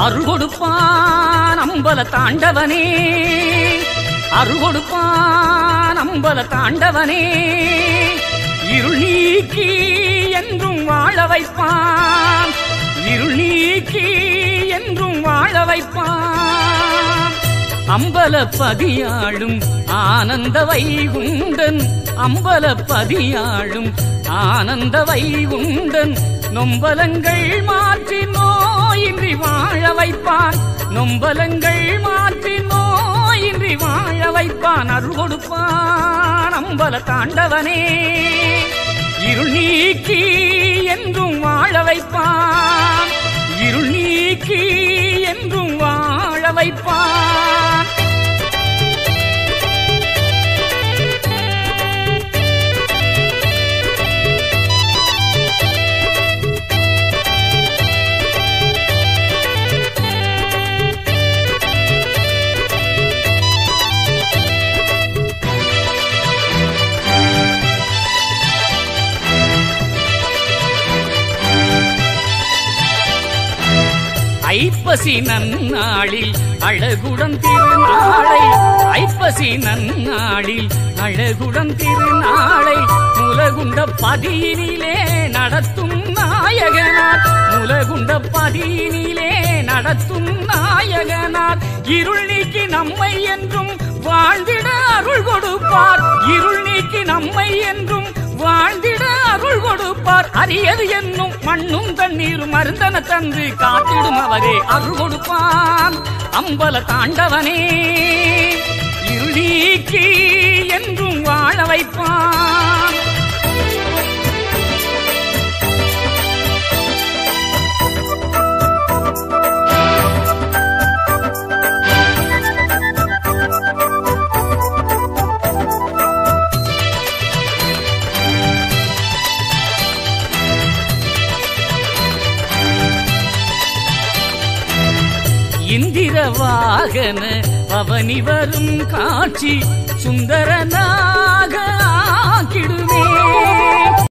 அருள் கொடுப்பான் அம்பல தாண்டவனே அருள் கொடுப்பான் அம்பல தாண்டவனே இருள் நீக்கி என்றும் வாழ வைப்பான் இருள் நீக்கி என்றும் வாழ வைப்பான் அம்பல பதியாளும் ஆனந்த வைகுண்டன் அம்பல பதியாளும் ஆனந்த வைகுண்டன் நொம்பலங்கள் மாற்றி நோயின்றி வாழ வைப்பான் நொம்பலங்கள் மாற்றி நோயின்றி வாழ வைப்பான் அருள் கொடுப்பான் அம்பல தாண்டவனே இருள் நீக்கி என்றும் வாழ வைப்பான் இருள் நீக்கி என்றும் வாழ வைப்பான் ஐப்பசி நன்னாளில் அழகுடன் திருநாளை ஐப்பசி நன்னாளில் அழகுடன் திருநாளை முலகுண்ட பதியினிலே நடத்தும் நாயகனார் முலகுண்ட பதியினிலே நடத்தும் நாயகனார் இருள் நீக்கி நம்மை என்றும் வாழ்ந்திட அருள் கொடுப்பார் இருள் நீக்கி நம்மை என்றும் வாழ்ந்திட அருள் கொடுப்பார் அரியது என்னும் மண்ணும் தண்ணீரும் மருந்தன தந்து காத்திடும் அவரே அருள் கொடுப்பான் அம்பல தாண்டவனே இருளீக்கி என்றும் வாழ வைப்பான் இந்திர வாகன பவனி வரும் காட்சி சுந்தரனாக ஆக்கிடுமே